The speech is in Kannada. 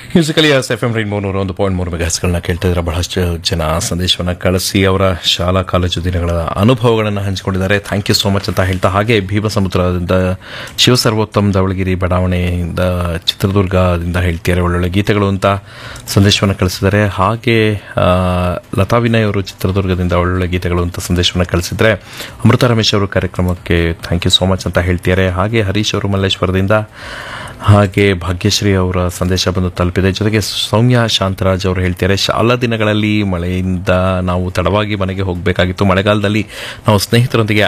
musically S F M rain ಮೂರು ಒಂದು ಪಾಯಿಂಟ್ ಮೂರು ಮೆಗಾಸ್ಗಳನ್ನ ಕೇಳ್ತಾ ಇದ್ರೆ ಬಹಳಷ್ಟು ಜನ ಸಂದೇಶವನ್ನು ಕಳಿಸಿ ಅವರ ಶಾಲಾ ಕಾಲೇಜು ದಿನಗಳ ಅನುಭವಗಳನ್ನು ಹಂಚಿಕೊಂಡಿದ್ದಾರೆ ಥ್ಯಾಂಕ್ ಯು ಸೋ ಮಚ್ ಅಂತ ಹೇಳ್ತಾ ಹಾಗೆ ಭೀಮಸಮುದ್ರದಿಂದ ಶಿವಸರ್ವೋತ್ತಮ್ ಧವಳಗಿರಿ ಬಡಾವಣೆಯಿಂದ ಚಿತ್ರದುರ್ಗದಿಂದ ಹೇಳ್ತಿದ್ದಾರೆ ಒಳ್ಳೊಳ್ಳೆ ಗೀತೆಗಳು ಅಂತ ಸಂದೇಶವನ್ನು ಕಳಿಸಿದ್ದಾರೆ ಹಾಗೆ ಆ, ಲತಾ ವಿನಯ್ ಅವರು ಚಿತ್ರದುರ್ಗದಿಂದ ಒಳ್ಳೊಳ್ಳೆ ಗೀತೆಗಳು ಅಂತ ಸಂದೇಶವನ್ನು ಕಳಿಸಿದ್ರೆ ಅಮೃತ ರಮೇಶ್ ಅವರು ಕಾರ್ಯಕ್ರಮಕ್ಕೆ ಥ್ಯಾಂಕ್ ಯು ಸೋ ಮಚ್ ಅಂತ ಹೇಳ್ತಿದ್ದಾರೆ ಹಾಗೆ ಹರೀಶ್ ಅವರು ಮಲ್ಲೇಶ್ವರದಿಂದ ಹಾಗೆ ಭಾಗ್ಯಶ್ರೀ ಅವರ ಸಂದೇಶ ಬಂದು ತಲುಪಿದೆ ಜೊತೆಗೆ ಸೌಮ್ಯ ಶಾಂತರಾಜ್ ಅವರು ಹೇಳ್ತಾರೆ ಶಾಲಾ ದಿನಗಳಲ್ಲಿ ಮಳೆಯಿಂದ ನಾವು ತಡವಾಗಿ ಮನೆಗೆ ಹೋಗಬೇಕಾಗಿತ್ತು ಮಳೆಗಾಲದಲ್ಲಿ ನಾವು ಸ್ನೇಹಿತರೊಂದಿಗೆ